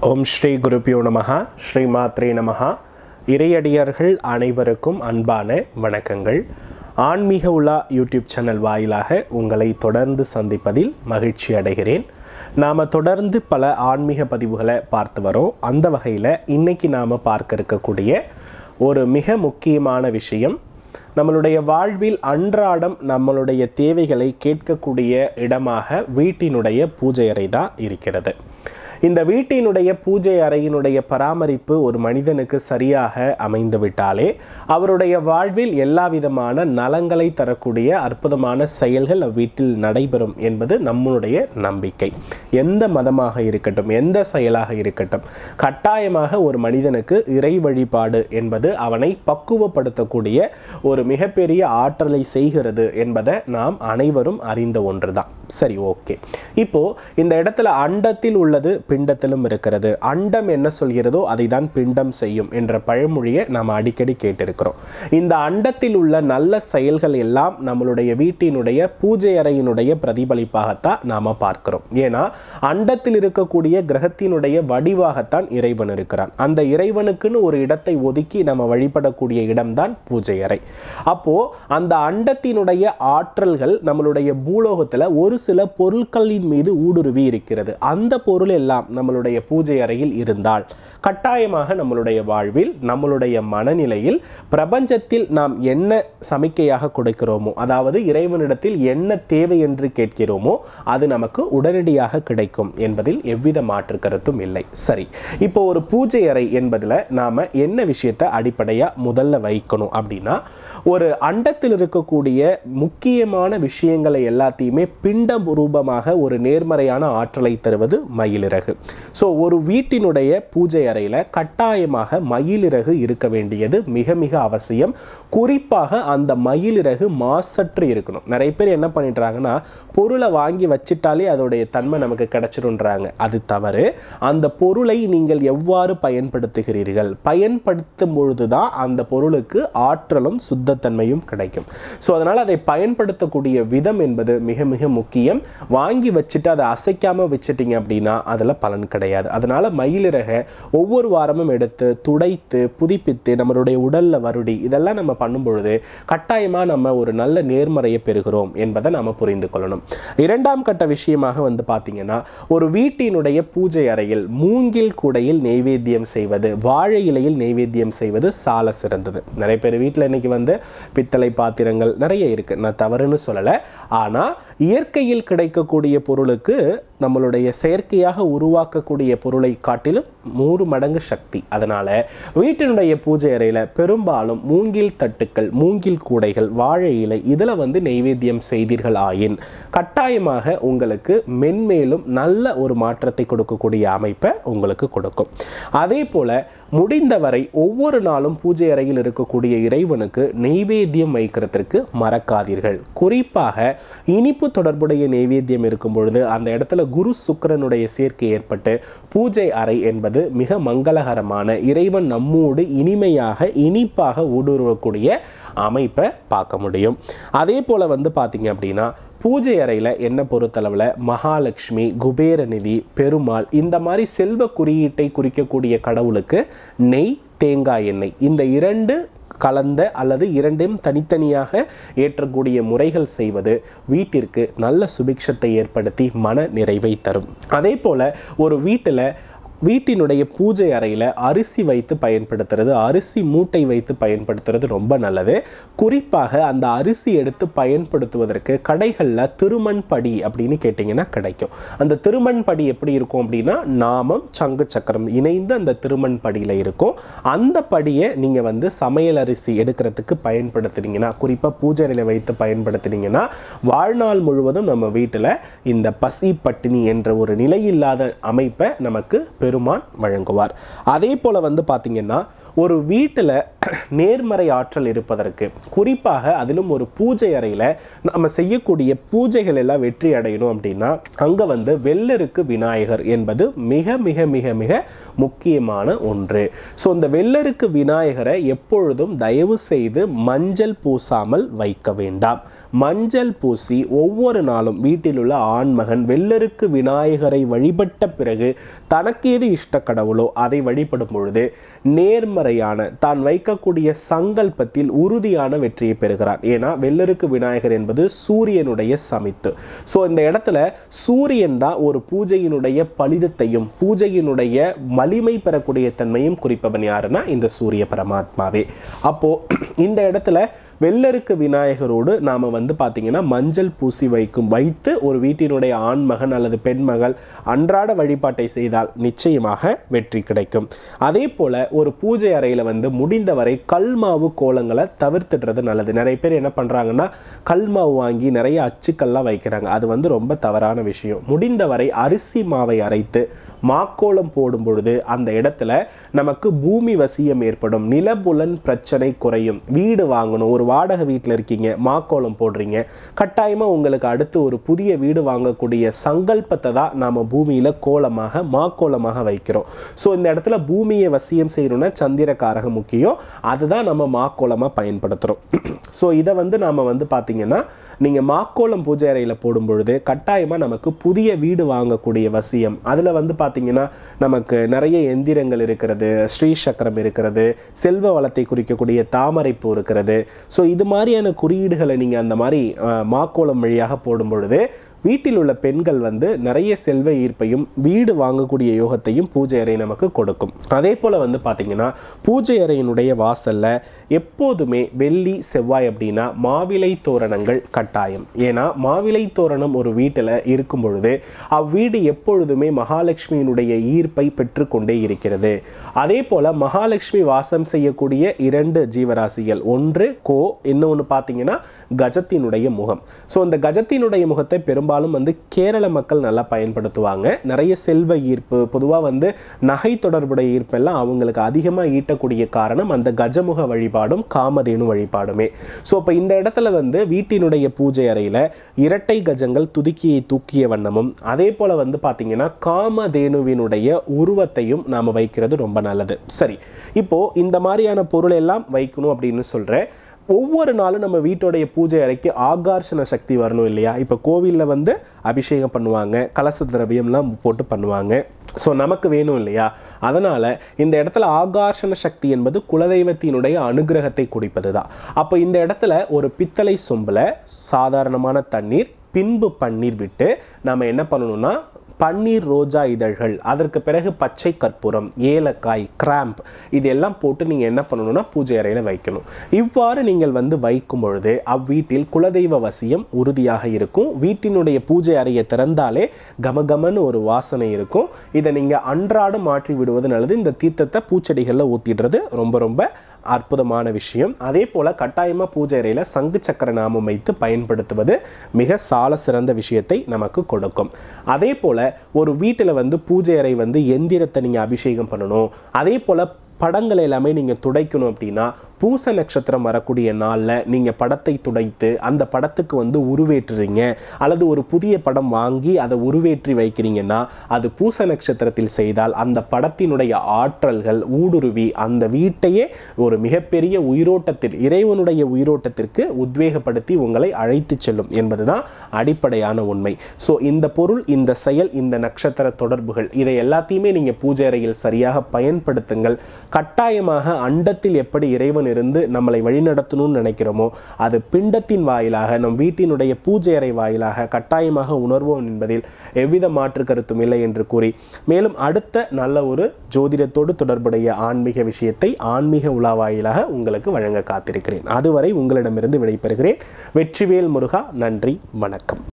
ஓம் ஸ்ரீ குருப்பியோ நமஹா ஸ்ரீ மாத்ரே நமஹா இறையடியர்கள் அனைவருக்கும் அன்பான வணக்கங்கள் ஆன்மீக உலா யூடியூப் சேனல் வாயிலாக உங்களை தொடர்ந்து சந்திப்பதில் மகிழ்ச்சி அடைகிறேன் நாம் தொடர்ந்து பல ஆன்மீக பதிவுகளை பார்த்து வரோம் அந்த வகையில் இன்னைக்கு நாம் பார்க்க இருக்கக்கூடிய ஒரு மிக முக்கியமான விஷயம் நம்மளுடைய வாழ்வில் அன்றாடம் நம்மளுடைய தேவைகளை கேட்கக்கூடிய இடமாக வீட்டினுடைய பூஜை அறை தான் இருக்கிறது இந்த வீட்டினுடைய பூஜை அறையினுடைய பராமரிப்பு ஒரு மனிதனுக்கு சரியாக அமைந்து விட்டாலே அவருடைய வாழ்வில் எல்லா விதமான நலங்களை தரக்கூடிய அற்புதமான செயல்கள் அவ்வீட்டில் நடைபெறும் என்பது நம்முடைய நம்பிக்கை எந்த மதமாக இருக்கட்டும் எந்த செயலாக இருக்கட்டும் கட்டாயமாக ஒரு மனிதனுக்கு இறை வழிபாடு என்பது அவனை பக்குவப்படுத்தக்கூடிய ஒரு மிகப்பெரிய ஆற்றலை செய்கிறது என்பதை நாம் அனைவரும் அறிந்த ஒன்றுதான் சரி ஓகே இப்போ இந்த இடத்துல அண்டத்தில் உள்ளது பிண்டத்திலும் இருக்கிறது அண்டம் என்ன சொல்கிறதோ அதை தான் பிண்டம் செய்யும் என்ற பழமொழியை நாம் அடிக்கடி கேட்டிருக்கிறோம் இந்த அண்டத்தில் உள்ள நல்ல செயல்கள் எல்லாம் நம்மளுடைய வீட்டினுடைய பூஜை அறையினுடைய பிரதிபலிப்பாகத்தான் நாம் பார்க்கிறோம் ஏன்னா அண்டத்தில் இருக்கக்கூடிய கிரகத்தினுடைய வடிவாகத்தான் இறைவன் இருக்கிறான் அந்த இறைவனுக்குன்னு ஒரு இடத்தை ஒதுக்கி நம்ம வழிபடக்கூடிய இடம்தான் பூஜை அறை அப்போ அந்த அண்டத்தினுடைய ஆற்றல்கள் நம்மளுடைய பூலோகத்தில் ஒரு சில பொருட்களின் மீது ஊடுருவி இருக்கிறது அந்த பொருள் எல்லாம் நம்மளுடைய பூஜை அறையில் இருந்தால் கட்டாயமாக நம்மளுடைய வாழ்வில் நம்மளுடைய மனநிலையில் பிரபஞ்சத்தில் நாம் என்ன சமிக்கையாக கொடுக்கிறோமோ அதாவது இறைவனிடத்தில் என்ன தேவை என்று கேட்கிறோமோ அது நமக்கு உடனடியாக கிடைக்கும் என்பதில் எவ்வித மாற்று கருத்தும் இல்லை சரி இப்போ ஒரு பூஜை அறை என்பதில் நாம் என்ன விஷயத்தை அடிப்படையாக முதல்ல வைக்கணும் அப்படின்னா ஒரு அண்டத்தில் இருக்கக்கூடிய முக்கியமான விஷயங்களை எல்லாத்தையுமே பிண்டம் ரூபமாக ஒரு நேர்மறையான ஆற்றலை தருவது மயிலிறகு ஸோ ஒரு வீட்டினுடைய பூஜை அறையில் கட்டாயமாக மயிலிறகு இருக்க வேண்டியது மிக மிக அவசியம் குறிப்பாக அந்த மயிலிறகு மாசற்று இருக்கணும் நிறைய பேர் என்ன பண்ணிடுறாங்கன்னா பொருளை வாங்கி வச்சிட்டாலே அதோடைய தன்மை நமக்கு கிடைச்சிருன்றாங்க அது தவறு அந்த பொருளை நீங்கள் எவ்வாறு பயன்படுத்துகிறீர்கள் பயன்படுத்தும் பொழுது தான் அந்த பொருளுக்கு ஆற்றலும் சுத்தத்தன்மையும் கிடைக்கும் ஸோ அதனால் அதை பயன்படுத்தக்கூடிய விதம் என்பது மிக மிக முக்கியம் வாங்கி வச்சுட்டு அதை அசைக்காம வச்சுட்டீங்க அப்படின்னா அதில் பலன் கிடையாது அதனால மயிலிறகை ஒவ்வொரு வாரமும் எடுத்து துடைத்து புதுப்பித்து நம்மளுடைய உடல்ல வருடி இதெல்லாம் நம்ம பண்ணும் பொழுது கட்டாயமாக நம்ம ஒரு நல்ல நேர்மறையை பெறுகிறோம் என்பதை நம்ம புரிந்து கொள்ளணும் இரண்டாம் கட்ட விஷயமாக வந்து பார்த்தீங்கன்னா ஒரு வீட்டினுடைய பூஜை அறையில் மூங்கில் கூடையில் நெய்வேத்தியம் செய்வது வாழை இலையில் நெய்வேத்தியம் செய்வது சால சிறந்தது நிறைய பேர் வீட்டில் இன்னைக்கு வந்து பித்தளை பாத்திரங்கள் நிறைய இருக்கு நான் தவறுன்னு சொல்லலை ஆனால் இயற்கையில் கிடைக்கக்கூடிய பொருளுக்கு நம்மளுடைய செயற்கையாக உருவாக்கக்கூடிய பொருளை காட்டிலும் நூறு மடங்கு சக்தி அதனால் வீட்டினுடைய பூஜை அறையில் பெரும்பாலும் மூங்கில் தட்டுக்கள் மூங்கில் கூடைகள் வாழை இலை இதில் வந்து நெய்வேத்தியம் செய்தீர்கள் ஆயின் கட்டாயமாக உங்களுக்கு மென்மேலும் நல்ல ஒரு மாற்றத்தை கொடுக்கக்கூடிய அமைப்பை உங்களுக்கு கொடுக்கும் அதே போல் முடிந்தவரை ஒவ்வொரு நாளும் பூஜை அறையில் இருக்கக்கூடிய இறைவனுக்கு நெய்வேத்தியம் வைக்கிறதுக்கு மறக்காதீர்கள் குறிப்பாக இனிப்பு தொடர்புடைய நெய்வேத்தியம் இருக்கும் பொழுது அந்த இடத்துல குரு சுக்கரனுடைய சேர்க்கை ஏற்பட்டு பூஜை அறை என்பது மிக மங்களகரமான இறைவன் நம்மோடு இனிமையாக இனிப்பாக ஊடுருவக்கூடிய அமைப்பை பார்க்க முடியும் அதே போல் வந்து பார்த்தீங்க அப்படின்னா பூஜை அறையில் என்ன பொறுத்தளவில் மகாலட்சுமி குபேரநிதி பெருமாள் இந்த மாதிரி செல்வ குறியீட்டை குறிக்கக்கூடிய கடவுளுக்கு நெய் தேங்காய் எண்ணெய் இந்த இரண்டு கலந்த அல்லது இரண்டையும் தனித்தனியாக ஏற்றக்கூடிய முறைகள் செய்வது வீட்டிற்கு நல்ல சுபிக்ஷத்தை ஏற்படுத்தி மன நிறைவை தரும் அதே போல் ஒரு வீட்டில் வீட்டினுடைய பூஜை அறையில் அரிசி வைத்து பயன்படுத்துறது அரிசி மூட்டை வைத்து பயன்படுத்துறது ரொம்ப நல்லது குறிப்பாக அந்த அரிசி எடுத்து பயன்படுத்துவதற்கு கடைகளில் திருமண் படி அப்படின்னு கேட்டிங்கன்னா கிடைக்கும் அந்த திருமண் படி எப்படி இருக்கும் அப்படின்னா நாமம் சங்கு சக்கரம் இணைந்து அந்த திருமண் படியில் இருக்கும் அந்த படியை நீங்கள் வந்து சமையல் அரிசி எடுக்கிறதுக்கு பயன்படுத்துனீங்கன்னா குறிப்பாக பூஜை அறையில் வைத்து பயன்படுத்துனீங்கன்னா வாழ்நாள் முழுவதும் நம்ம வீட்டில் இந்த பசி பட்டினி என்ற ஒரு நிலையில்லாத அமைப்பை நமக்கு பெருமான் வழங்குவார் அதே போல் வந்து பார்த்திங்கன்னா ஒரு வீட்டில் நேர்மறை ஆற்றல் இருப்பதற்கு குறிப்பாக அதிலும் ஒரு பூஜை அறையில் நம்ம செய்யக்கூடிய பூஜைகள் எல்லாம் வெற்றி அடையணும் அப்படின்னா அங்கே வந்து வெள்ளருக்கு விநாயகர் என்பது மிக மிக மிக மிக முக்கியமான ஒன்று ஸோ இந்த வெள்ளருக்கு விநாயகரை எப்பொழுதும் தயவு செய்து மஞ்சள் பூசாமல் வைக்க வேண்டாம் மஞ்சள் பூசி ஒவ்வொரு நாளும் வீட்டில் உள்ள ஆண்மகன் வெள்ளருக்கு விநாயகரை வழிபட்ட பிறகு தனக்கு எது இஷ்ட கடவுளோ அதை வழிபடும் பொழுது நேர்மறையான தான் வைக்கக்கூடிய சங்கல்பத்தில் உறுதியான வெற்றியை பெறுகிறார் ஏன்னா வெள்ளருக்கு விநாயகர் என்பது சூரியனுடைய சமித்து ஸோ இந்த இடத்துல சூரியன் தான் ஒரு பூஜையினுடைய பலிதத்தையும் பூஜையினுடைய வலிமை பெறக்கூடிய தன்மையும் குறிப்பவன் யாருன்னா இந்த சூரிய பரமாத்மாவே அப்போ இந்த இடத்துல வெள்ளருக்கு விநாயகரோடு நாம் வந்து பார்த்திங்கன்னா மஞ்சள் பூசி வைக்கும் வைத்து ஒரு வீட்டினுடைய ஆண்மகன் அல்லது பெண்மகள் அன்றாட வழிபாட்டை செய்தால் நிச்சயமாக வெற்றி கிடைக்கும் அதே போல் ஒரு பூஜை அறையில் வந்து முடிந்தவரை கல் மாவு கோலங்களை தவிர்த்துடுறது நல்லது நிறைய பேர் என்ன பண்ணுறாங்கன்னா கல் மாவு வாங்கி நிறைய அச்சுக்கள்லாம் வைக்கிறாங்க அது வந்து ரொம்ப தவறான விஷயம் முடிந்தவரை அரிசி மாவை அரைத்து மாக்கோலம் போடும் பொழுது அந்த இடத்துல நமக்கு பூமி வசியம் ஏற்படும் நிலபுலன் பிரச்சனை குறையும் வீடு வாங்கணும் ஒரு வாடகை வீட்டில் இருக்கீங்க மாக்கோலம் போடுறீங்க கட்டாயமாக உங்களுக்கு அடுத்து ஒரு புதிய வீடு வாங்கக்கூடிய சங்கல்பத்தை தான் நாம் பூமியில் கோலமாக மாக்கோலமாக வைக்கிறோம் ஸோ இந்த இடத்துல பூமியை வசியம் செய்யணும்னா சந்திரக்காரகம் முக்கியம் அதுதான் நம்ம மாக்கோலமாக பயன்படுத்துகிறோம் ஸோ இதை வந்து நாம் வந்து பார்த்திங்கன்னா நீங்கள் மாக்கோலம் பூஜை அறையில் போடும் பொழுது கட்டாயமாக நமக்கு புதிய வீடு வாங்கக்கூடிய வசியம் அதில் வந்து பார்த்திங்கன்னா நமக்கு நிறைய எந்திரங்கள் இருக்கிறது ஸ்ரீ சக்கரம் இருக்கிறது செல்வ வளத்தை குறிக்கக்கூடிய தாமரைப்பூ இருக்கிறது ஸோ இது மாதிரியான குறியீடுகளை நீங்கள் அந்த மாதிரி அஹ், மாக்கோலம் வழியாக போடும் பொழுது வீட்டில் உள்ள பெண்கள் வந்து நிறைய செல்வ ஈர்ப்பையும் வீடு வாங்கக்கூடிய யோகத்தையும் பூஜை அறை நமக்கு கொடுக்கும் அதே போல் வந்து பார்த்திங்கன்னா பூஜை அறையினுடைய வாசலில் எப்போதுமே வெள்ளி செவ்வாய் அப்படின்னா மாவிலை தோரணங்கள் கட்டாயம் ஏன்னா மாவிலை தோரணம் ஒரு வீட்டில் இருக்கும் பொழுது அவ்வீடு எப்பொழுதுமே மகாலட்சுமியினுடைய ஈர்ப்பை பெற்றுக்கொண்டே இருக்கிறது அதே போல் மகாலட்சுமி வாசம் செய்யக்கூடிய இரண்டு ஜீவராசிகள் ஒன்று கோ இன்னொன்று பார்த்தீங்கன்னா கஜத்தினுடைய முகம் ஸோ இந்த கஜத்தினுடைய முகத்தை பெரும்பாலும் வந்து கேரள மக்கள் நல்லா பயன்படுத்துவாங்க நிறைய செல்வ ஈர்ப்பு பொதுவாக வந்து நகை தொடர்புடைய ஈர்ப்பெல்லாம் அவங்களுக்கு அதிகமாக ஈட்டக்கூடிய காரணம் அந்த கஜமுக வழிபாடும் காமதேனு வழிபாடுமே ஸோ இப்போ இந்த இடத்துல வந்து வீட்டினுடைய பூஜை அறையில் இரட்டை கஜங்கள் துதுக்கியை தூக்கிய வண்ணமும் அதே போல் வந்து பார்த்தீங்கன்னா காமதேனுவினுடைய உருவத்தையும் நாம் வைக்கிறது ரொம்ப நல்லது சரி இப்போ இந்த மாதிரியான பொருள் எல்லாம் வைக்கணும் அப்படின்னு சொல்கிறேன் ஒவ்வொரு நாளும் நம்ம வீட்டோடைய பூஜை அறைக்கு ஆகர்ஷண சக்தி வரணும் இல்லையா இப்போ கோவிலில் வந்து அபிஷேகம் பண்ணுவாங்க கலச திரவியம்லாம் போட்டு பண்ணுவாங்க ஸோ நமக்கு வேணும் இல்லையா அதனால் இந்த இடத்துல ஆகர்ஷண சக்தி என்பது குலதெய்வத்தினுடைய அனுகிரகத்தை குடிப்பது தான் அப்போ இந்த இடத்துல ஒரு பித்தளை சொம்பில் சாதாரணமான தண்ணீர் பின்பு பன்னீர் விட்டு நம்ம என்ன பண்ணணும்னா பன்னீர் ரோஜா இதழ்கள் அதற்கு பிறகு பச்சை கற்பூரம் ஏலக்காய் கிராம்ப் இதெல்லாம் போட்டு நீங்கள் என்ன பண்ணணும்னா பூஜை அறையில் வைக்கணும் இவ்வாறு நீங்கள் வந்து வைக்கும் பொழுது அவ்வீட்டில் குலதெய்வ வசியம் உறுதியாக இருக்கும் வீட்டினுடைய பூஜை அறையை திறந்தாலே கமகமன்னு ஒரு வாசனை இருக்கும் இதை நீங்கள் அன்றாடம் மாற்றி விடுவது நல்லது இந்த தீர்த்தத்தை பூச்செடிகளில் ஊற்றிடுறது ரொம்ப ரொம்ப அற்புதமான விஷயம் அதே போல் கட்டாயமாக பூஜை அறையில் சங்கு சக்கர நாமம் வைத்து பயன்படுத்துவது மிக சால சிறந்த விஷயத்தை நமக்கு கொடுக்கும் அதே போல் ஒரு வீட்டில் வந்து பூஜை அறை வந்து எந்திரத்தை நீங்கள் அபிஷேகம் பண்ணணும் அதே போல் படங்கள் எல்லாமே நீங்கள் துடைக்கணும் அப்படின்னா பூச நட்சத்திரம் வரக்கூடிய நாளில் நீங்கள் படத்தை துடைத்து அந்த படத்துக்கு வந்து உருவேற்றுறீங்க அல்லது ஒரு புதிய படம் வாங்கி அதை உருவேற்றி வைக்கிறீங்கன்னா அது பூச நட்சத்திரத்தில் செய்தால் அந்த படத்தினுடைய ஆற்றல்கள் ஊடுருவி அந்த வீட்டையே ஒரு மிகப்பெரிய உயிரோட்டத்தில் இறைவனுடைய உயிரோட்டத்திற்கு உத்வேகப்படுத்தி உங்களை அழைத்து செல்லும் என்பதுதான் அடிப்படையான உண்மை ஸோ இந்த பொருள் இந்த செயல் இந்த நட்சத்திர தொடர்புகள் இதை எல்லாத்தையுமே நீங்கள் பூஜை அறையில் சரியாக பயன்படுத்துங்கள் கட்டாயமாக அண்டத்தில் எப்படி இறைவன் இருந்து நம்மளை வழிநடத்தணும்னு நினைக்கிறோமோ அது பிண்டத்தின் வாயிலாக நம் வீட்டினுடைய பூஜை அறை வாயிலாக கட்டாயமாக உணர்வோம் என்பதில் எவ்வித மாற்று கருத்தும் இல்லை என்று கூறி மேலும் அடுத்த நல்ல ஒரு ஜோதிடத்தோடு தொடர்புடைய ஆன்மீக விஷயத்தை ஆன்மீக உலா வாயிலாக உங்களுக்கு வழங்க காத்திருக்கிறேன் அதுவரை உங்களிடமிருந்து விடைபெறுகிறேன் வெற்றிவேல் முருகா நன்றி வணக்கம்